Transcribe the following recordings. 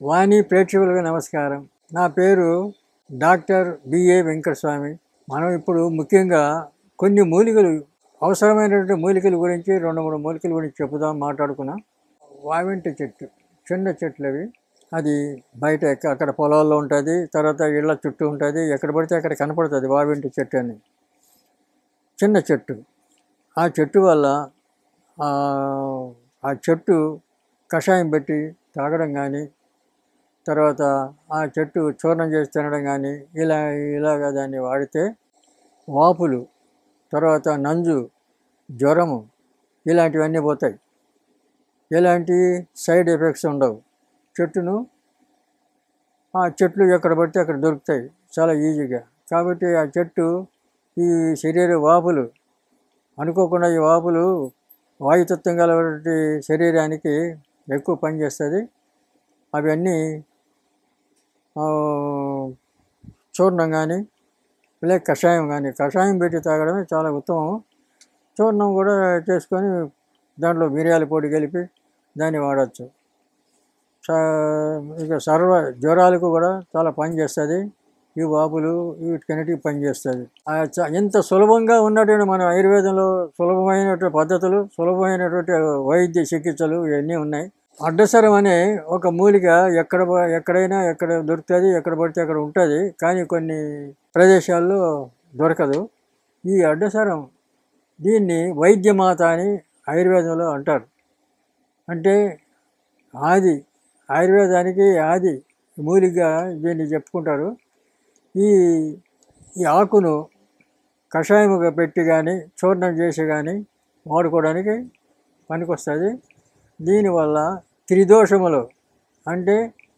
వాణి ప్రేక్షకులకు నమస్కారం నా పేరు డాక్టర్ బిఏ వెంకటస్వామి మనం ఇప్పుడు ముఖ్యంగా కొన్ని మూలికలు అవసరమైనటువంటి మూలికల గురించి రెండు మూడు మూలికల గురించి చెప్పుదాం మాట్లాడుకున్నాం వావింటి చెట్టు చిన్న చెట్లు అవి అది బయట ఎక్క- అక్కడ పొలాల్లో ఉంటుంది తర్వాత ఇళ్ళ చుట్టూ ఉంటుంది ఎక్కడ పడితే అక్కడ కనపడుతుంది వావింటి చెట్టు అని చిన్న చెట్టు ఆ చెట్టు వల్ల ఆ ఆ చెట్టు కషాయం పెట్టి తాగడం కానీ తర్వాత ఆ చెట్టు చూర్ణం చేసి తినడం కానీ ఇలా ఇలాగ దాన్ని వాడితే వాపులు తర్వాత నంజు జ్వరము ఇలాంటివన్నీ పోతాయి ఎలాంటి సైడ్ ఎఫెక్ట్స్ ఉండవు చెట్టును ఆ చెట్లు ఎక్కడ పడితే అక్కడ దొరుకుతాయి చాలా ఈజీగా కాబట్టి ఆ చెట్టు ఈ శరీర వాపులు అనుకోకుండా ఈ వాపులు వాయుతత్వం గలటువంటి శరీరానికి ఎక్కువ పనిచేస్తుంది అవన్నీ ఆ, చూర్ణం కానీ లేక కషాయం కానీ కషాయం పెట్టి తాగడమే చాలా ఉత్తమం చూర్ణం కూడా చేసుకొని దాంట్లో మిరియాల పొడి కలిపి దాన్ని వాడచ్చు ఇక సర్వ జ్వరాలకు కూడా చాలా పని చేస్తుంది ఈ వాపులు వీటికన్నిటికి పనిచేస్తుంది ఆ చ- ఇంత సులభంగా ఉన్నటువంటి మన ఆయుర్వేదంలో సులభమైనటువంటి పద్ధతులు సులభమైనటువంటి వైద్య చికిత్సలు ఇవన్నీ ఉన్నాయి అడ్డసరం అనే ఒక మూలిక ఎక్కడ ప- ఎక్కడైనా ఎక్కడ దొరుకుతుంది ఎక్కడ పడితే అక్కడ ఉంటుంది కానీ కొన్ని ప్రదేశాల్లో దొరకదు ఈ అడ్డసరం దీన్ని వైద్యమాత అని ఆయుర్వేదంలో అంటారు అంటే ఆది ఆయుర్వేదానికి ఆది మూలికగా దీన్ని చెప్పుకుంటారు ఈ ఈ ఆకును కషాయముగా పెట్టి కానీ చూర్ణం చేసి కానీ వాడుకోవడానికి పనికొస్తుంది దీనివల్ల త్రిదోషములు అంటే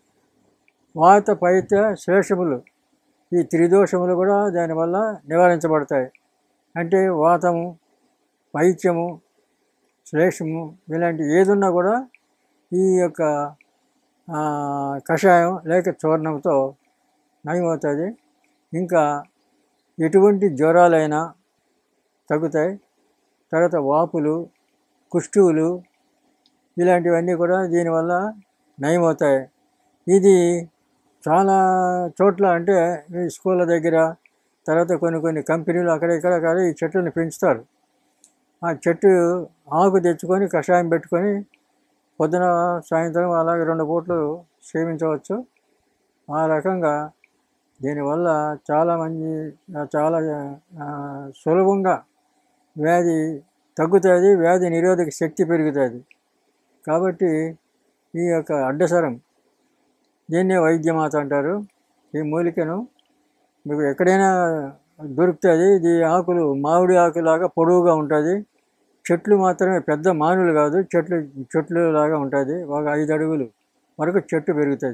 వాత పైత శేషములు ఈ త్రిదోషములు కూడా దానివల్ల నివారించబడతాయి అంటే వాతము పైత్యము శ్లేషము ఇలాంటి ఏదున్నా కూడా ఈ యొక్క ఆ, కషాయం లేక చూర్ణంతో నయమవుతుంది ఇంకా ఎటువంటి జ్వరాలైనా తగ్గుతాయి తర్వాత వాపులు కుష్టువులు ఇలాంటివన్నీ కూడా దీనివల్ల నయమవుతాయి ఇది చాలా చోట్ల అంటే ఈ స్కూళ్ళ దగ్గర తర్వాత కొన్ని కొన్ని కంపెనీలు అక్కడ ఇక్కడ అక్కడ ఈ చెట్లను పెంచుతారు ఆ చెట్టు ఆకు తెచ్చుకొని కషాయం పెట్టుకొని పొద్దున సాయంత్రం అలాగే రెండు పూట్లు సేవించవచ్చు ఆ రకంగా దీనివల్ల చాలామంది చాలా ఆ, సులభంగా వ్యాధి తగ్గుతుంది వ్యాధి నిరోధక శక్తి పెరుగుతుంది కాబట్టి ఈ యొక్క అడ్డసరం దీన్నే వైద్యమాత అంటారు ఈ మూలికను మీకు ఎక్కడైనా దొరుకుతుంది ఇది ఆకులు మామిడి ఆకులాగా పొడవుగా ఉంటుంది చెట్లు మాత్రమే పెద్ద మానులు కాదు చెట్లు చెట్లు లాగా ఉంటుంది ఒక ఐదు అడుగులు వరకు చెట్టు పెరుగుతుంది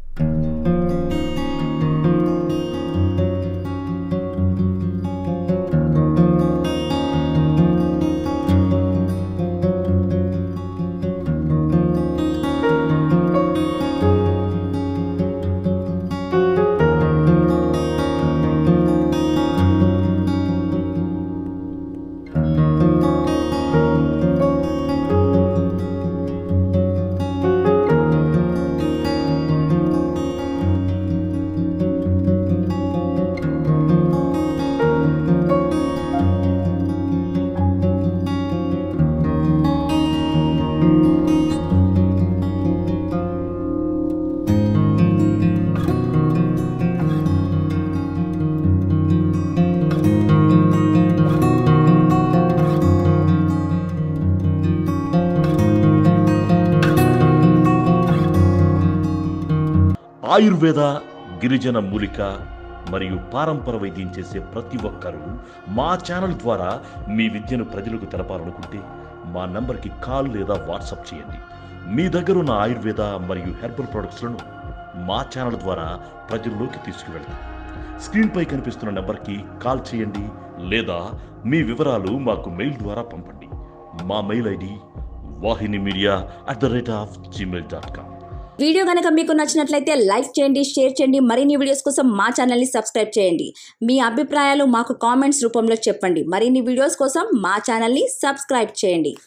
ఆయుర్వేద గిరిజన మూలిక మరియు పారంపర వైద్యం చేసే ప్రతి ఒక్కరూ మా ఛానల్ ద్వారా మీ విద్యను ప్రజలకు తెలపాలనుకుంటే మా నంబర్కి కాల్ లేదా వాట్సాప్ చేయండి మీ దగ్గర ఉన్న ఆయుర్వేద మరియు హెర్బల్ ప్రొడక్ట్స్లను మా ఛానల్ ద్వారా ప్రజల్లోకి తీసుకువెళ్తాం స్క్రీన్పై కనిపిస్తున్న నెంబర్కి కాల్ చేయండి లేదా మీ వివరాలు మాకు మెయిల్ ద్వారా పంపండి మా mail ID Vahini media at the rate of Gmail dot com video కనుక మీకు నచ్చినట్లయితే లైక్ చేయండి షేర్ చేయండి మరిన్ని వీడియోస్ కోసం మా ఛానల్ని సబ్స్క్రైబ్ చేయండి మీ అభిప్రాయాలు మాకు కామెంట్స్ రూపంలో చెప్పండి మరిన్ని వీడియోస్ కోసం మా ఛానల్ని సబ్స్క్రైబ్ చేయండి